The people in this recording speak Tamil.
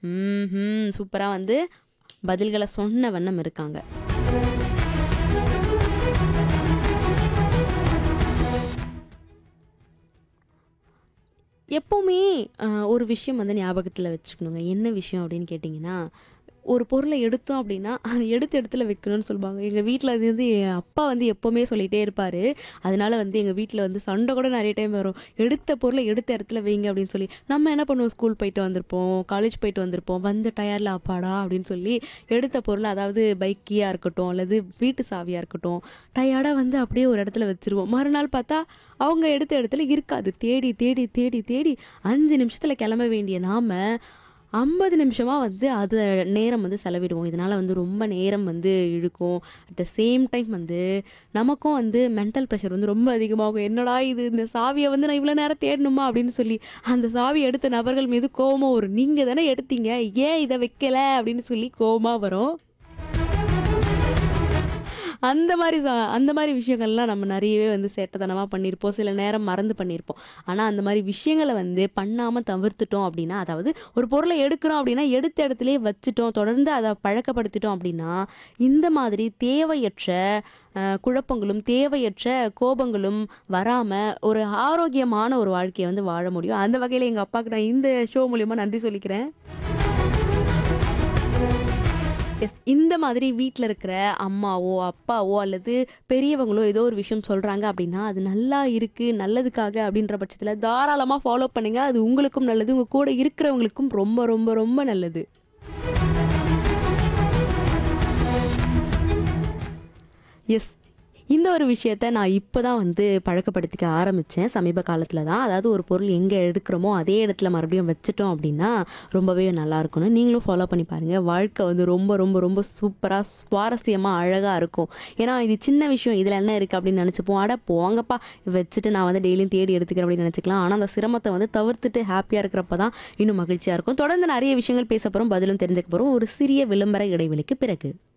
ம்ஹ்ம். சூப்பரா வந்து பதில்கள சொன்ன வண்ணம் இருக்காங்க. எப்பவுமே அ ஒரு விஷயம் வந்து ஞாபகத்துல வச்சுக்கணுங்க. என்ன விஷயம் அப்படின்னு கேட்டீங்கன்னா, ஒரு பொருள எடுத்தோம் அப்படின்னா, அத எடுத்த இடத்துல வைக்கணும்னு சொல்லுவாங்க. எங்க வீட்ல அது வந்து என் அப்பா வந்து எப்பவுமே சொல்லிட்டே இருப்பாரு. அதனால வந்து எங்க வீட்ல வந்து சண்டை கூட நெறைய டைம் வரும். எடுத்த பொருள எடுத்த இடத்துல வைங்க அப்படின்னு சொல்லி. நம்ம என்ன பண்ணுவோம் ஸ்கூல் போயிட்டு வந்திருப்போம், காலேஜ் போயிட்டு வந்திருப்போம். வந்த டயர்ட்ல அப்பாடா அப்படின்னு சொல்லி எடுத்த பொருள அதாவது பைக் கீயா இருக்கட்டும், அல்லது வீட்டு சாவியா இருக்கட்டும், டயர்டா வந்து அப்படியே ஒரு இடத்துல வச்சுருவோம். மறுநாள் பார்த்தா, அவங்க எடுத்த இடத்துல இருக்காது. தேடி, தேடி, தேடி, தேடி 5 நிமிஷத்துல கிளம்ப வேண்டிய நாம, 50 நிமிஷமா வந்து அது நேரம் வந்து செலவிடுவோம். இதனால வந்து ரொம்ப நேரம் வந்து இழுக்கும். அட் த சேம் டைம் வந்து நமக்கும் வந்து மென்டல் ப்ரெஷர் வந்து ரொம்ப அதிகமாகும். என்னடா இது இந்த சாவிய வந்து நான் இவ்வளோ நேரம் தேடணுமா? அப்படின்னு சொல்லி, அந்த சாவிய எடுத்த நபர்கள் மீது கோவமா வரும். நீங்க தானே எடுத்தீங்க. ஏன் இத வைக்கல? அப்படின்னு சொல்லி கோவமா வரும். அந்த மாரி ச அந்த மாரி விஷயங்கள்லாம் நம்ம நெறையவே வந்து சேட்டத்தனமா பண்ணியிருப்போம். சில நேரம் மறந்து பண்ணியிருப்போம். ஆனா அந்த மாரி விஷயங்கள வந்து பண்ணாம தவிர்த்துட்டோம் அப்படின்னா, அதாவது ஒரு பொருள எடுக்கிறோம் அப்படின்னா, எடுத்த இடத்திலேயே வச்சுட்டோம். தொடர்ந்து அத பழக்கப்படுத்திட்டோம் அப்படின்னா, இந்த மாதிரி தேவையற்ற அ குழப்பங்களும், தேவையற்ற கோபங்களும் வராம ஒரு ஆரோக்கியமான ஒரு வாழ்க்கைய வந்து வாழ முடியும். அந்த வகையில எங்க அப்பாக்கு நான் இந்த ஷோ மூலியமா நன்றி சொல்லிக்கிறேன். எஸ். இந்த மாதிரி வீட்ல இருக்கிற அம்மாவோ, அப்பாவோ அல்லது பெரியவங்களோ ஏதோ ஒரு விஷயம் சொல்றாங்க அப்படின்னா, அது நல்லா இருக்கு, நல்லதுக்காக அப்படின்ற பட்சத்தில தாராளமா ஃபாலோ பண்ணுங்க. அது உங்களுக்கும் நல்லது. உங்க கூட இருக்கிறவங்களுக்கும் ரொம்ப, ரொம்ப, ரொம்ப நல்லது. எஸ். இந்த ஒரு விஷயத்த நான் இப்ப தான் வந்து பழக்கப்படுத்திக்க ஆரம்பிச்சேன். சமீப காலத்தில தான். அதாவது ஒரு பொருள் எங்க எடுக்கிறோமோ, அதே இடத்துல மறுபடியும் வச்சுட்டோம் அப்படின்னா, ரொம்பவே நல்லாயிருக்கும்னு. நீங்களும் ஃபாலோ பண்ணி பாருங்க. வாழ்க்கை வந்து ரொம்ப, ரொம்ப, ரொம்ப சூப்பரா, சுவாரஸ்யமா, அழகா இருக்கும். ஏன்னா, இது சின்ன விஷயம். இதில என்ன இருக்கு அப்படின்னு நெனச்சுப்போம். அட போங்கப்பா! வச்சுட்டு நான் வந்து டெய்லியும் தேடி எடுத்துக்கிறேன் அப்படின்னு நெனச்சுக்கலாம். ஆனா, அந்த சிரமத்த வந்து தவிர்த்துட்டு ஹேப்பியா இருக்கிறப்ப தான் இன்னும் மகிழ்ச்சியா இருக்கும். தொடர்ந்து நெறைய விஷயங்கள் பேச போறோம். பதிலும் தெரிஞ்சுக்க போறோம். ஒரு சிறிய விளம்பர இடைவெளிக்கு பிறகு.